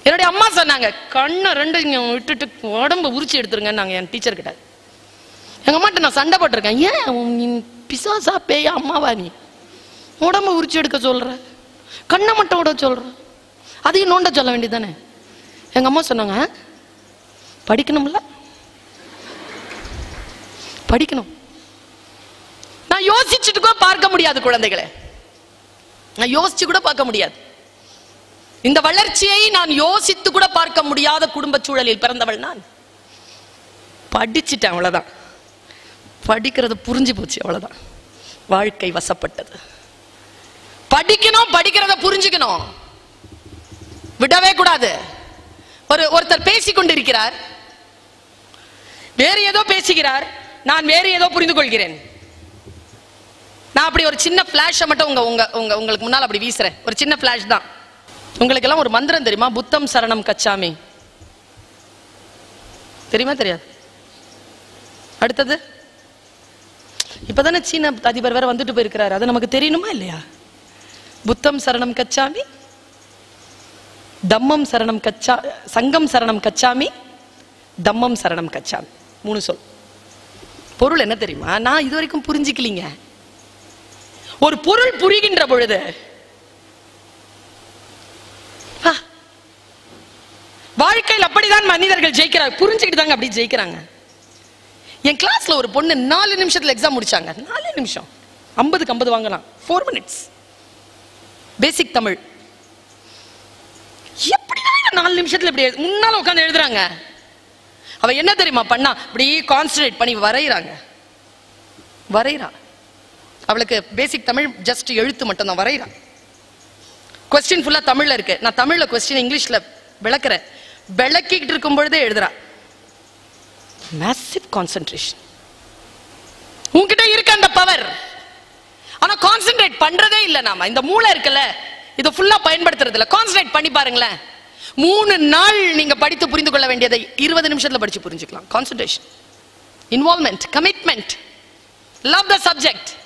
என்னுடைய அம்மா சொன்னாங்க கண்ணை ரெண்டு இங்க விட்டுட்டு உடம்ப உரிச்சு எடுத்துருங்கன்னாங்க என் டீச்சர் கிட்ட எங்க அம்மாட்ட நான் சண்டை போட்டிருக்கேன் ஏன் உன் நீ பிசாசா பேயா அம்மாவா நீ உடம்ப உரிச்சு எடுக்க சொல்ற கண்ணை மட்டும் விட சொல்ற அதையும் நோண்ட சொல்ல வேண்டியதானே எங்க அம்மா சொன்னாங்க "ஆ? படிக்கணும்ல படிக்கணும் நான் யோசிச்சுட்டு கூட பார்க்க முடியாது குழந்தைகளை நான் யோசிச்சு கூட பார்க்க முடியாது இந்த வளர்ச்சியை நான் யோசித்து கூட பார்க்க முடியாத குடும்ப சூழலில் பிறந்தவள் நான் படிச்சிட்டேன் அவ்வளவுதான் படிக்கிறது புரிஞ்சு போச்சு அவ்வளவுதான் வாழ்க்கை வசப்பட்டது படிக்கணும் படிக்கிறத புரிஞ்சுக்கணும் விடவே கூடாது ஒரு ஒருத்தர் பேசிக் கொண்டிருக்கிறார் வேறு ஏதோ பேசுகிறார் நான் வேறு ஏதோ புரிந்து கொள்கிறேன் நான் அப்படி ஒரு சின்ன பிளாஷை மட்டும் உங்க உங்க உங்க உங்களுக்கு முன்னால் அப்படி வீசுறேன் ஒரு சின்ன பிளாஷ் தான் உங்களுக்கு எல்லாம் ஒரு மந்திரம் தெரியுமா புத்தம் சரணம் கச்சாமி தெரியுமா தெரியாது அடுத்தது இப்பதானே சீன அதிபர் வேற வந்துட்டு போயிருக்கிறாரு அது நமக்கு தெரியணுமா இல்லையா புத்தம் சரணம் கச்சாமி தம்மம் சரணம் கச்சா சங்கம் சரணம் கச்சாமி தம்மம் சரணம் கச்சாமி மூணு சொல் பொருள் என்ன தெரியுமா நான் இது வரைக்கும் புரிஞ்சுக்கலீங்க ஒரு பொருள் புரிகின்ற பொழுது ஆ, வாழ்க்கையில் அப்படிதான் மனிதர்கள் ஜெயிக்கிறாங்க புரிஞ்சுக்கிட்டு தாங்க அப்படி ஜெயிக்கிறாங்க என் கிளாஸ்ல ஒரு பொண்ணு நாலு நிமிஷத்துல எக்ஸாம் முடிச்சாங்க நாலு நிமிஷம் ஐம்பதுக்கு ஐம்பது வாங்கலாம் ஃபோர் மினிட்ஸ் பேசிக் தமிழ் எப்படிதான் இவன் நாலு நிமிஷத்துல இப்படி எழு- முன்னால உட்காந்து எழுதுறாங்க அவ என்ன தெரியுமா பண்ணா இப்படி கான்சன்ட்ரேட் பண்ணி வரைகிறாங்க வரைகிறா அவளுக்கு பேசிக் தமிழ் ஜஸ்ட் எழுத்து மட்டும் தான் வரைகிறா கொஸ்டின் ஃபுல்லா தமிழ்ல இருக்கு நான் தமிழ்ல கொஸ்டின் இங்கிலீஷ்ல விளக்குறேன் விளக்கிக்கிட்டு இருக்கும் பொழுதே எழுதுறா மேசிவ் கான்சென்ட்ரேஷன் உன்கிட்ட இருக்கு அந்த பவர் ஆனா கான்சென்ட்ரேட் பண்றதே இல்ல நாம இந்த மூளை இருக்குல்ல இதை ஃபுல்லா பயன்படுத்துறது இல்ல கான்சென்ட்ரேட் பண்ணி பாருங்களேன் மூணு நாள் நீங்க படித்து புரிந்து கொள்ள வேண்டியதை இருபது நிமிஷத்துல படிச்சு புரிஞ்சுக்கலாம் concentration involvement commitment love the subject